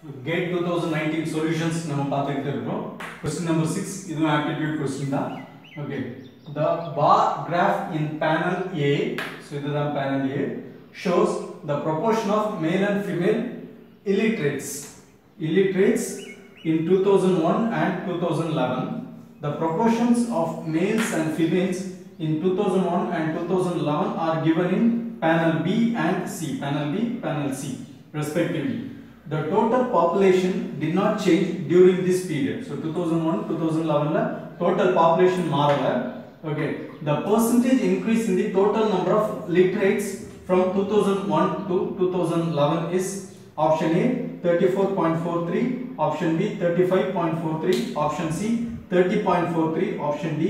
gate two thousand nineteen solutions நம்ம பார்த்துக்கிட்டு இருக்கோம் கொஸ்டின் நம்பர் சிக்ஸ் இதுவும் ஆப்டிடியூட் கொஸ்டின் தான் okay the bar graph in panel A so இதுதான் panel A shows the proportion of male and female illiterates illiterates in 2001 and 2011 the proportions of males and females in 2001 and 2011 are given in panel b and c panel b panel c respectively the total population did not change during this period so 2001 2011 la total population மாறல okay the percentage increase in the total number of literates from 2001 to 2011 is option A 34.43 option B 35.43 option C 30.43 option D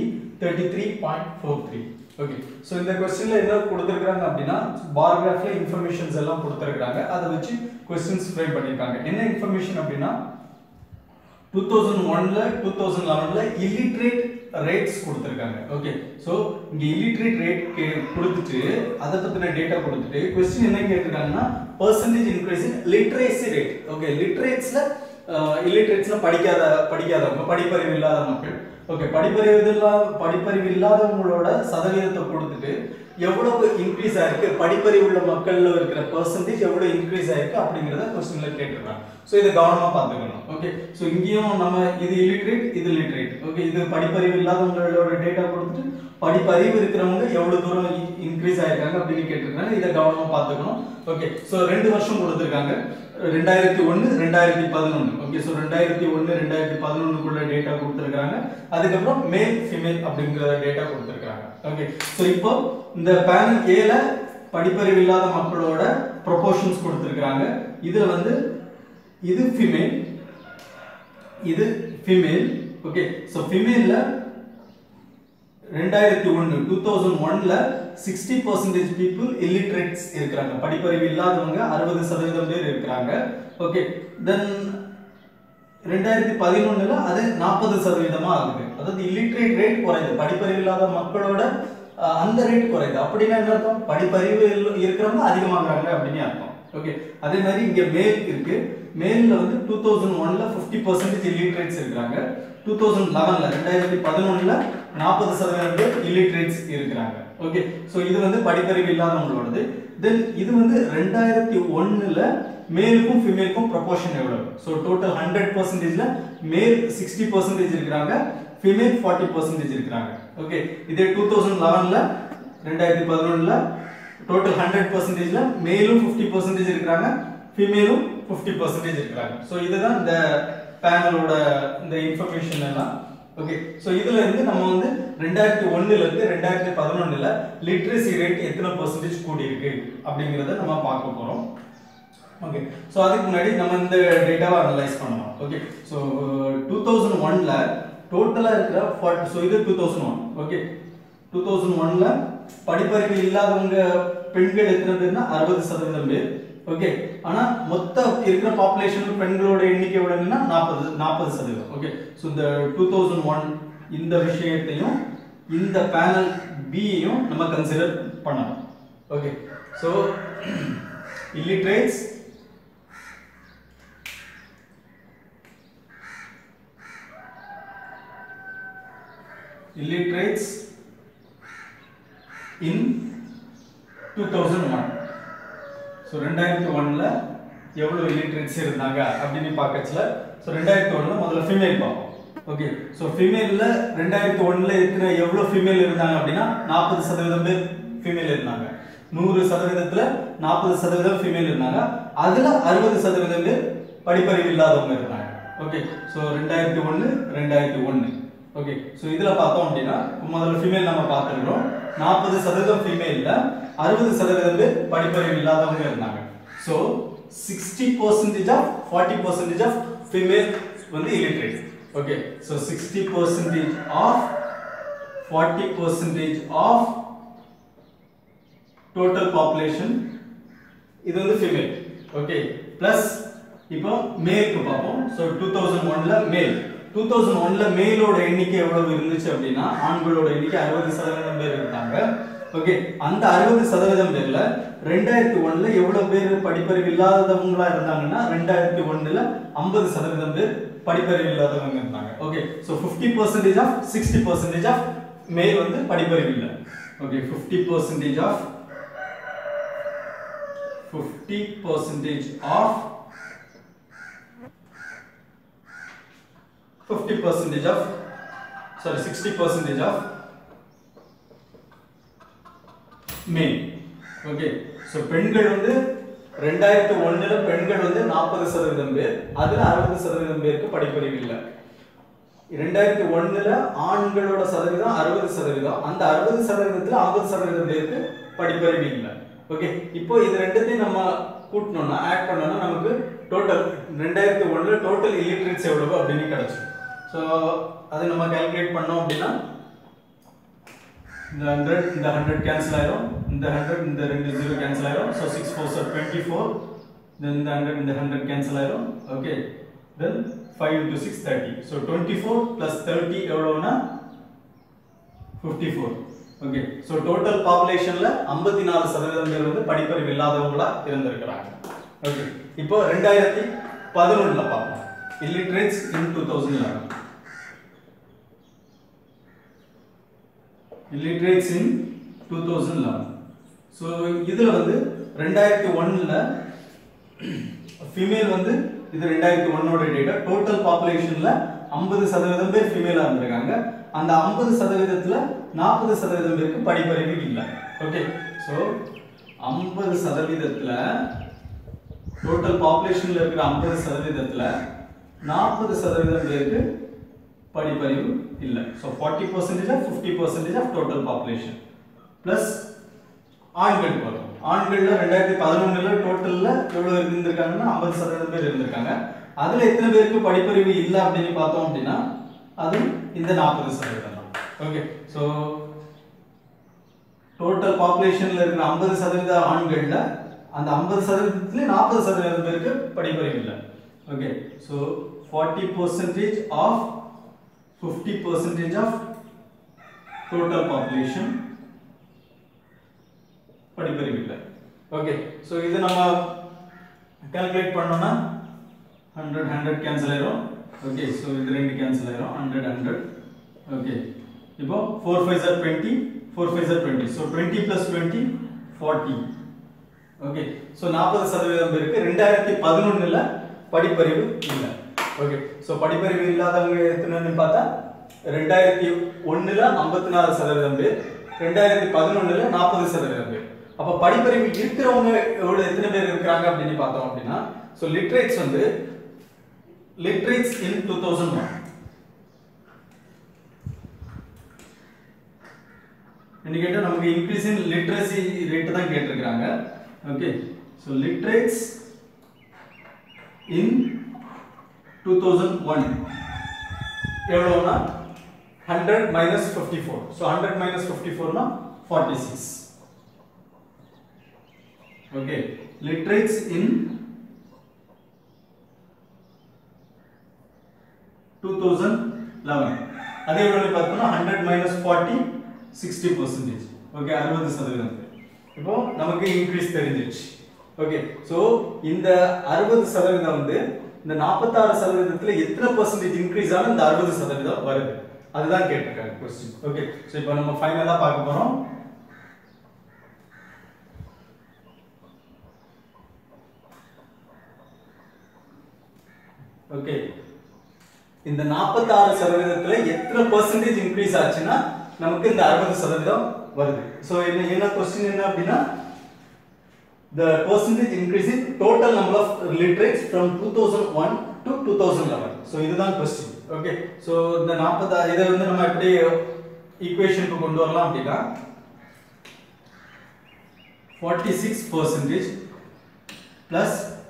33.43 okay so இந்த கொஸ்டின்ல என்ன கொடுத்துருக்காங்க அப்படின்னா பார் கிராஃப்ல informations எல்லாம் கொடுத்துருக்காங்க அதை வச்சு கொஸ்டின்ஸ் ஃப்ரேம் பண்ணியிருக்காங்க என்ன இன்ஃபர்மேஷன் அப்படின்னா டூ தௌசண்ட் ஒன்ல டூ தௌசண்ட் லெவன்ல இல்லிட்ரேட் ரேட்ஸ் கொடுத்துருக்காங்க ஓகே ஸோ இங்க இல்லிட்ரேட் ரேட் கொடுத்துட்டு அதை பத்தின டேட்டா கொடுத்துட்டு கொஸ்டின் என்ன கேட்டிருக்காங்கன்னா percentage increase in literacy rate okay லிட்ரேட்ஸ்ல இல்லிட்ரேட்ஸ்ல படிக்காத படிக்காதவங்க படிப்பறிவு இல்லாத மக்கள் ஓகே படிப்பறிவு இல்லாத படிப்பறிவு இல்லாதவங்களோட சதவீதத்தை கொடுத்துட்டு எவ்வளவு இன்க்ரீஸ் ஆயிருக்கு படிப்பறிவு உள்ள மக்கள்ல இருக்கிற பர்சன்டேஜ் எவ்வளவு இன்க்ரீஸ் ஆயிருக்கு அப்படிங்கறத கொஸ்டின்ல கேட்டிருக்காங்க ஸோ இதை கவனமா பார்த்துக்கணும் ஓகே ஸோ இங்கேயும் நம்ம இது இல்லிட்ரேட் இது லிட்ரேட் ஓகே இது படிப்பறிவு இல்லாதவங்களோட டேட்டா கொடுத்துட்டு படிப்பறிவு இருக்கிறவங்க எவ்வளவு தூரம் இன்க்ரீஸ் ஆயிருக்காங்க அப்படின்னு கேட்டிருக்காங்க இதை கவனமா பார்த்துக்கணும் ஓகே ஸோ ரெண்டு வருஷம் கொடுத்துருக்காங்க ரெண்டாயிரத்தி ஒன்று ரெண்டாயிரத்தி பதினொன்று ஓகே ஸோ ரெண்டாயிரத்தி ஒன்று ரெண்டாயிரத்தி பதினொன்றுக்குள்ள டேட்டா கொடுத்துருக்காங்க அதுக்கப்புறம் மேல் ஃபீமேல் அப்படிங்கிற டேட்டா கொடுத்துருக்காங்க ஓகே ஸோ இப்போ இந்த பேனல் ஏல படிப்பறிவு இல்லாத மக்களோட ப்ரொபோர்ஷன்ஸ் கொடுத்துருக்காங்க இதுல வந்து இது ஃபீமேல் இது ஃபீமேல் ஓகே ஸோ ஃபீமேல்ல ரெண்டாயிரத்தி ஒன்று டூ தௌசண்ட் ஒன்ல சிக்ஸ்டி பர்சன்டேஜ் பீப்புள் இல்லிட்ரேட்ஸ் இருக்கிறாங்க படிப்பறிவு இல்லாதவங்க அறுபது சதவீதம் பேர் இருக்கிறாங்க ஓகே தென் ரெண்டாயிரத்தி பதினொன்னுல அது நாற்பது சதவீதமா ஆகுது அதாவது இல்லிட்ரேட் ரேட் குறையுது படிப்பறிவு இல்லாத மக்களோட அஹ், அந்த ரேட் குறையுது அப்படின்னா என்ன அர்த்தம் படிப்பறிவு இல்ல- இருக்கிறவங்க அதிகமாகறாங்க அப்படின்னு அர்த்தம் ஓகே அதே மாதிரி இங்க மேல் இருக்கு மேல்ல வந்து டூ தௌசண்ட் ஒன்ல ஃபிஃப்டி பர்சன்டேஜ் இல்லிட்ரேட்ஸ் இருக்கிறாங்க டூ தௌசண்ட் லெவன்ல ரெண்டாயிரத்தி பதினொன்னுல நாற்பது சதவீதம் பேர் இல்லிட்ரேட்ஸ் இருக்கிறாங்க ஓகே ஸோ இது வந்து படிப்பறிவு இல்லாதவங்களோடது தென் இது வந்து ரெண்டாயிரத்தி ஒன்னுல மேலுக்கும் ஃபீமேலுக்கும் ப்ரொபோர்ஷன் எவ்வளவு ஸோ டோட்டல் ஹண்ட்ரட் பர்சன்டேஜ்ல மேல் சிக்ஸ்டி பர்சன்டேஜ் இருக்கிறாங்க ஃபீமேல் ஃபார்ட்டி பர்சன்டேஜ் இருக்கிறாங்க ஓகே இதே டூ தௌசண்ட் லெவன்ல ரெண்டாயிரத்தி பதினொன்னுல டோட்டல் ஹண்ட்ரட் பர்சன்டேஜ்ல மேலும் ஃபிஃப்டி பர்சன்டேஜ் இருக்கிறாங்க ஃபீமேலும் ஃபிஃப்டி பர்சன்டேஜ் இருக்கிறாங்க ஸோ இதுதான் இந்த பேனலோட இந்த இன்ஃபர்மேஷன் எல்லாம் ஓகே ஸோ இதுல இருந்து நம்ம வந்து ரெண்டாயிரத்தி ஒண்ணுல இருந்து ரெண்டாயிரத்தி பதினொன்னுல லிட்ரஸி ரேட் எத்தனை பர்சன்டேஜ் கூடி இருக்கு அப்படிங்கறத நம்ம பார்க்க போறோம் ஓகே ஸோ அதுக்கு முன்னாடி நம்ம இந்த டேட்டாவை அனலைஸ் பண்ணலாம் ஓகே ஸோ டூ தௌசண்ட் ஒன்ல டோட்டலாக இருக்கிற ஃபார்ட்டி ஸோ இது two thousand one okay two thousand ஒன்ல படிப்பறிவு இல்லாதவங்க பெண்கள் எத்தனை பேர்னா அறுபது சதவீதம் பேர் ஓகே ஆனா மொத்த இருக்கிற பாப்புலேஷன் பெண்களோட எண்ணிக்கை எவ்வளவுன்னா நாற்பது நாற்பது சதவீதம் ஓகே ஸோ இந்த டூ தௌசண்ட் ஒன் இந்த விஷயத்தையும் இந்த பேனல் பியையும் நம்ம கன்சிடர் பண்ணணும் okay so illiterates illiterates in 2001 so ரெண்டாயிரத்தி ஒன்ல எவ்வளவு illiterates இருந்தாங்க அப்படின்னு பார்க்கச்சுல ஸோ ரெண்டாயிரத்தி ஒன்ல முதல்ல ஃபீமேல் பார்ப்போம் ஓகே ஸோ ஃபீமேல்ல ரெண்டாயிரத்தி ஒன்ல இருக்கிற எவ்வளவு ஃபீமேல் இருந்தாங்க அப்படின்னா நாற்பது சதவீதம் பேர் ஃபீமேல் இருந்தாங்க நூறு சதவீதத்துல நாற்பது சதவீதம் ஃபீமேல் இருந்தாங்க அதுல அறுபது சதவீதம் பேர் படிப்பறிவு இல்லாதவங்க இருந்தாங்க ஓகே ஸோ ரெண்டாயிரத்தி ஒன்று ரெண்டாயிரத்தி ஒன்று ஓகே ஸோ இதுல பார்த்தோம் அப்படின்னா இப்ப முதல்ல ஃபீமேல் நம்ம பார்த்துருக்கோம் நாற்பது சதவீதம் ஃபீமேல்ல அறுபது சதவீதம் பேர் படிப்பறிவு இல்லாதவங்க இருந்தாங்க so sixty percentage of forty percentage of female வந்து illiterate okay so sixty percentage of forty percentage of total population இது வந்து ஃபீமேல் ஓகே பிளஸ் இப்போ மேலுக்கு பார்ப்போம் ஸோ டூ தௌசண்ட் ஒன்ல மேல் டூ தௌசண்ட் ஒன்ல மேலோட எண்ணிக்கை எவ்வளவு இருந்துச்சு அப்படின்னா ஆண்களோட எண்ணிக்கை அறுபது சதவீதம் பேர் இருந்தாங்க ஓகே அந்த அறுபது சதவீதம் பேர்ல ரெண்டாயிரத்தி ஒண்ணுல எவ்வளவு பேர் படிப்பறிவு இல்லாதவங்களா இருந்தாங்கன்னா ரெண்டாயிரத்தி ஒண்ணுல ஐம்பது சதவீதம் பேர் படிப்பறிவு இல்லாதவங்க இருந்தாங்க okay so fifty percentage of sixty percentage of male வந்து படிப்பறிவு இல்லை okay fifty percentage of fifty percentage of fifty percentage of sorry sixty percentage of male okay so பெண்கள் வந்து ரெண்டாயிரத்தி ஒண்ணுல பெண்கள் வந்து நாற்பது சதவீதம் பேர் அதுல அறுபது சதவீதம் பேருக்கு படிப்பறிவு இல்லை ரெண்டாயிரத்தி ஒண்ணுல ஆண்களோட சதவீதம் அறுபது சதவீதம் அந்த அறுபது சதவீதத்துல ஐம்பது சதவீதம் பேருக்கு படிப்பறிவு இல்லை ஓகே இப்போ இது ரெண்டுத்தையும் நம்ம கூட்டணும்னா ஆட் பண்ணோம்னா நமக்கு டோட்டல் ரெண்டாயிரத்தி ஒண்ணுல டோட்டல் இல்லிட்ரேட்ஸ் எவ்வளவு அப்படின்னு கிடைச்சிடும் ஸோ அதை நம்ம கால்குலேட் பண்ணோம் அப்படின்னா இந்த ஹண்ட்ரட் இந்த ஹண்ட்ரட் கேன்சல் ஆயிரும் இந்த ஹண்ட்ரட் இந்த ரெண்டு ஜீரோ கேன்சல் ஆயிரும் so six fours are twenty four then இந்த ஹண்ட்ரட் இந்த ஹண்ட்ரட் கேன்சல் ஆயிரும் okay then five into six thirty so twenty four plus thirty எவ்வளோன்னா fifty four okay so total பாப்புலேஷன்ல ஐம்பத்தி நாலு சதவீதம் பேர் வந்து படிப்பறிவு இல்லாதவங்களா இருந்திருக்கிறாங்க ஓகே இப்போ ரெண்டாயிரத்தி பதினொன்றுல பார்ப்போம் illiterates in two thousand eleven illiterates in 2011 so இதில் வந்து ரெண்டாயிரத்தி ஒன்றில் ஃபீமேல் வந்து இது ரெண்டாயிரத்தி ஒன்னோட டேட்டா டோட்டல் பாப்புலேஷனில் ஐம்பது சதவீதம் பேர் ஃபீமேலாக இருந்திருக்காங்க அந்த ஐம்பது சதவீதத்தில் நாற்பது சதவீதம் பேருக்கு படிப்பறிவு இல்லை ஓகே ஸோ ஐம்பது சதவீதத்தில் டோட்டல் பாப்புலேஷனில் இருக்கிற ஐம்பது சதவீதத்தில் நாற்பது சதவீதம் பேருக்கு படிப்பறிவு இல்லை so forty percentage of fifty percentage of total population plus ஆண்கள் வரும் ஆண்கள்ல ரெண்டாயிரத்தி பதினொன்னுல டோட்டல்ல எவ்வளவு இருந்திருக்காங்கன்னா ஐம்பது சதவீதம் பேர் இருந்திருக்காங்க அதுல எத்தனை பேருக்கு படிப்பறிவு இல்லை அப்படின்னு பார்த்தோம் அப்படின்னா அது இந்த நாற்பது சதவீதம் தான் ஓகே ஸோ டோட்டல் பாப்புலேஷன்ல இருக்கிற ஐம்பது சதவீத ஆண்கள்ல அந்த ஐம்பது சதவீதத்துல நாற்பது சதவீதம் பேருக்கு படிப்பறிவு இல்லை okay so forty percentage of fifty percentage of total population படிப்பறிவு இல்லை ஓகே ஸோ இது நம்ம கால்குலேட் பண்ணோம்னா ஹண்ட்ரட் ஹண்ட்ரட் கேன்சல் ஆயிரும் ஓகே ஸோ இது ரெண்டு கேன்சல் ஆயிரும் ஹண்ட்ரட் ஹண்ட்ரட் ஓகே இப்போ four fives are twenty four fives are twenty so twenty plus twenty forty okay so நாற்பது சதவீதம் பேருக்கு ரெண்டாயிரத்தி பதினொன்னுல படிப்பறிவு இல்லை ஓகே ஸோ படிப்பறிவு இல்லாதவங்க எத்தனைன்னு பார்த்தா ரெண்டாயிரத்தி ஒண்ணுல ஐம்பத்தி நாலு சதவீதம் பேர் ரெண்டாயிரத்தி பதினொன்னுல நாற்பது சதவீதம் பேர் அப்ப படிப்பறிவு இருக்கிறவங்க எவ்வளவு எத்தனை பேர் இருக்கிறாங்க அப்படின்னு பார்த்தோம் அப்படின்னா ஸோ லிட்ரேட்ஸ் வந்து literates in two thousand one என்ன கேட்டா நமக்கு இன்க்ரீஸ் இன் லிட்ரஸி ரேட் தான் கேட்டிருக்காங்க okay so literates in two thousand one எவ்வளோனா hundred minus fifty four so hundred minus fifty ஃபோர்னா forty six okay literates in two thousand eleven அதே எவ்வளோ பார்த்தோம்னா hundred minus forty sixty percentage okay அறுபது சதவீதம் இப்போ நமக்கு இன்க்ரீஸ் தெரிஞ்சிருச்சு ஓகே ஸோ இந்த அறுபது சதவீதம் வந்து இந்த நாற்பத்தாறு சதவீதத்துல எத்தனை பர்சன்டேஜ் இன்க்ரீஸ் ஆன இந்த அறுபது சதவீதம் வருது அதுதான் கேட்டிருக்காங்க கொஸ்டின் ஓகே ஸோ இப்போ நம்ம ஃபைனலாக பார்க்க போறோம் ஓகே இந்த நாற்பத்தாறு சதவீதத்துல எத்தனை பர்சன்டேஜ் இன்க்ரீஸ் ஆச்சுன்னா நமக்கு இந்த அறுபது சதவீதம் வருது ஸோ என்ன என்ன கொஸ்டின் என்ன அப்படின்னா the percentage increase in total number of literates from 2001 to 2011 so இதுதான் question okay so இந்த 40 இதை வந்து நம்ம எப்படி ஈக்குவேஷனுக்கு கொண்டு வரலாம் அப்படின்னா 46 percentage plus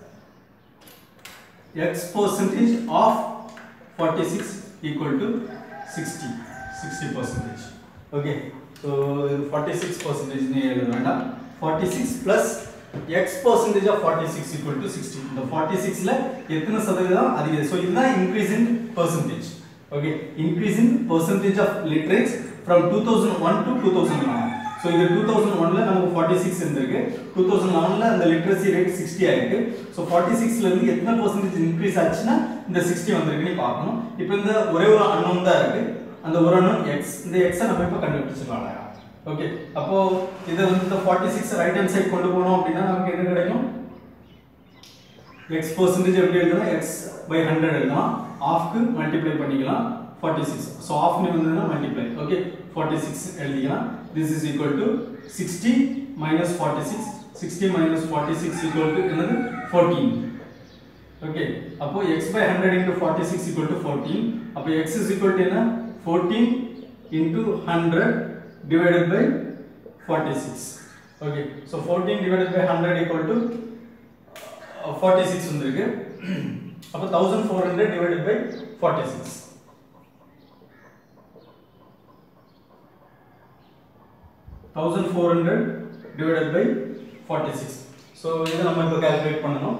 x percentage of 46 equal to 60 60 percentage okay so 46 percentage நீ எழுத வேண்டாம் 46 plus x percentage of 46 equal to 60 இந்த 46 ல எத்தனை சதவீதம் அதிகம் so இதுதான் increase in percentage okay increase in percentage of literates from 2001 to 2009 so so இது டூ தௌசண்ட் ஒன்ல நமக்கு ஃபார்ட்டி சிக்ஸ் இருந்திருக்கு டூ தௌசண்ட் லெவனில் அந்த லிட்ரஸி ரேட் சிக்ஸ்டி ஆயிருக்கு ஸோ ஃபார்ட்டி சிக்ஸ்லேருந்து எத்தனை பர்சன்டேஜ் இன்க்ரீஸ் ஆச்சுன்னா இந்த சிக்ஸ்டி வந்திருக்குன்னு பார்க்கணும் இப்போ இந்த ஒரே ஒரு அன்னோன் தான் இருக்கு அந்த ஒரு அன்னோன் எக்ஸ் இந்த எக்ஸை நம்ம இப்போ கண்டுபிடிச்சிடலாம் ஓகே அப்போ இதை வந்து இந்த forty six right hand side கொண்டு போனோம் அப்படின்னா நமக்கு என்ன கிடைக்கும் எக்ஸ் பர்சன்டேஜ் எப்படி எழுதலாம் எக்ஸ் பை ஹண்ட்ரட் எழுதலாம் ஆஃப்க்கு மல்டிப்ளை பண்ணிக்கலாம் ஃபார்ட்டி சிக்ஸ் ஸோ ஆஃப் வந்ததுன்னா மல்டிப்ளை ஓகே ஃபார்ட்டி சிக்ஸ் எழுதிக்கலாம் this is equal to sixty minus forty six sixty minus forty six equal to என்னது ஃபோர்டீன் ஓகே அப்போ X by hundred into forty six equal to fourteen அப்போ X is equal to என்ன fourteen into hundred divided by forty six okay so fourteen divided by hundred equal to forty six வந்திருக்கு அப்போ thousand four hundred divided by forty six thousand four hundred divided by forty six so இதை நம்ம இப்போ calculate பண்ணணும்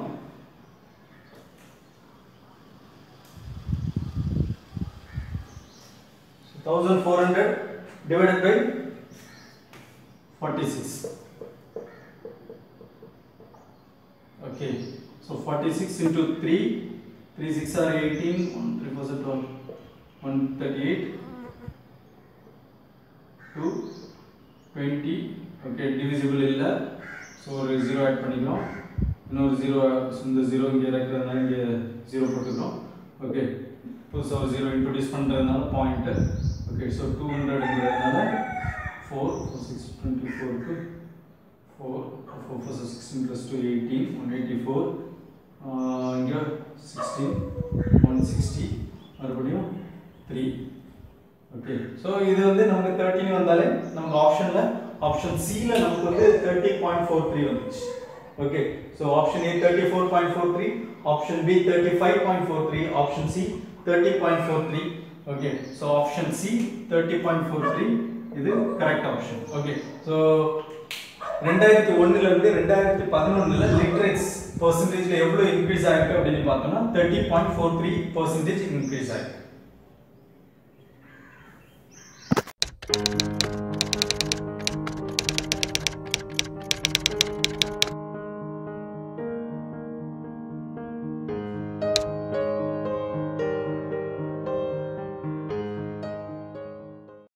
thousand four hundred divided by forty six Okay, so 46 into 3, 3 6 are 18, 1 3 4 are 12, 138, 2, 20, okay, divisible இல்ல so ஒரு 0 add பண்ணிக்கிறோம் இன்னொரு 0 இந்த 0 இங்கே இருக்கிறதுனால இங்கே 0 போட்டுக்கிறோம் ஓகே புதுசாக ஒரு 0 இன்ட்ரோடியூஸ் பண்ணுறதுனால பாயிண்ட் ஓகே ஸோ டூ ஹண்ட்ரட்ங்கிறதுனால ஃபோர் ஃபோர் சிக்ஸ் டுவெண்ட்டி ஃபோருக்கு 4 4 4 so 16 plus 2 18 184 uh, இங்க 16 160 மறுபடியும் 3 ஓகே ஸோ இது வந்து நமக்கு தேர்ட்டின் வந்தாலே நமக்கு ஆப்ஷன்ல ஆப்ஷன் சில நமக்கு வந்து தேர்ட்டி பாயிண்ட் ஃபோர் த்ரீ வந்துச்சு okay so option A thirty four point four three option B thirty five point four three option C thirty point four three okay so option C thirty point four three இது correct option okay so ரெண்டாயிரத்தி ஒண்ணுல இருந்து ரெண்டாயிரத்தி பதினொன்னுல லிட்ரேட்ஸ் பர்சன்டேஜ்ல எவ்வளவு increase ஆயிருக்கு அப்படின்னு பார்த்தோம்னா thirty point four three percentage increase ஆயிருக்கு